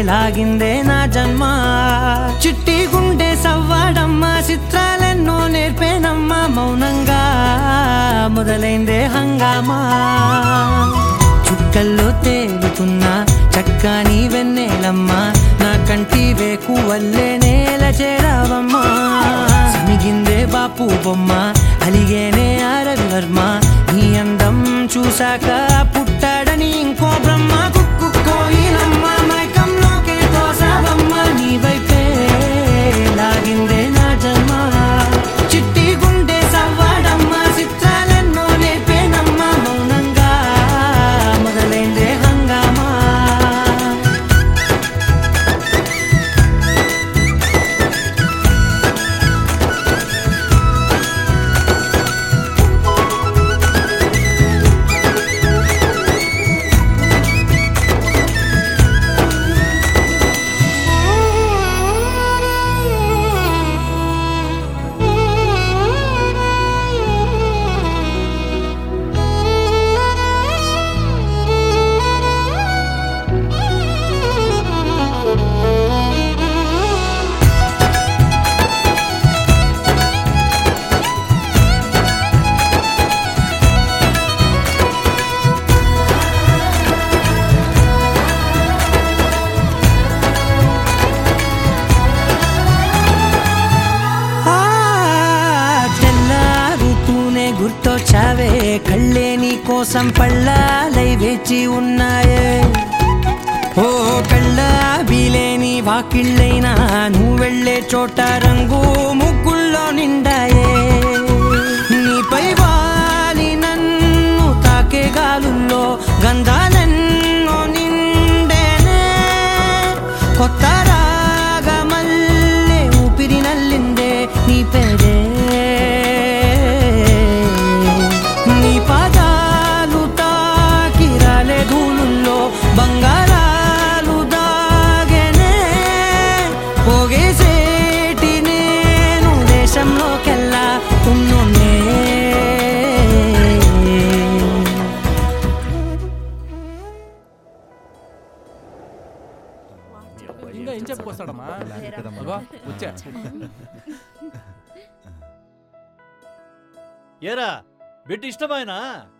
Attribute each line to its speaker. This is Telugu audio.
Speaker 1: లాగిందే నా జన్మ చిట్టి గుండె సవ్వాడమ్మా చిత్రాలెన్నో నేర్పేనమ్మా మౌనంగా మొదలైందే హంగామా చుక్కల్లో తేలుతున్నా చక్కని వెన్నెలమ్మా నా కంటి వేకు వల్లే నేల చేరావమ్మా సమిగిందే బాపు బొమ్మ అలిగేనే అరవి వర్మ నీ అందం చూశాక పుట్టాడని ఇంకో బ్రహ్మ కుక్కు కోయిలమ్మ మైకంలోకే తోసావమ్మ నీ వైపే లాగిందే నా జన్మ చిట్టి గుండె సవ్వాడమ్మ చిత్రాలెన్నో నేర్పేనమ్మ మౌనంగా మొదలైందే హంగామా ఆ తెల్లారుతూనే గుర్తొచ్చావే కళ్ళే నీ కోసం పళ్ళాలై వేచి ఉన్నాయే ఓ కళ్ళ బీలేని వాకిళ్ళైనా నువ్వు వెళ్ళే చోట రంగు ముగ్గుల్లో నిండాయే నీపై వాలి నన్ను తాకే గాలుల్లో గంధాలెన్నో నిండేనే కొత్త రాగమల్లే ఊపిరి నల్లిందే నీ పేరే నీ పాదాలు తాకి రాలే ధూళుల్లో బంగారాలు దాగెనే పోగేసేటి నేను దేశంలోకెల్లా ఉన్నోనే
Speaker 2: ఇంకా ఏం చెప్పుకొస్తాడమ్మా అగో, వచ్చా
Speaker 3: ఏరా బిడ్డ ఇష్టమైనా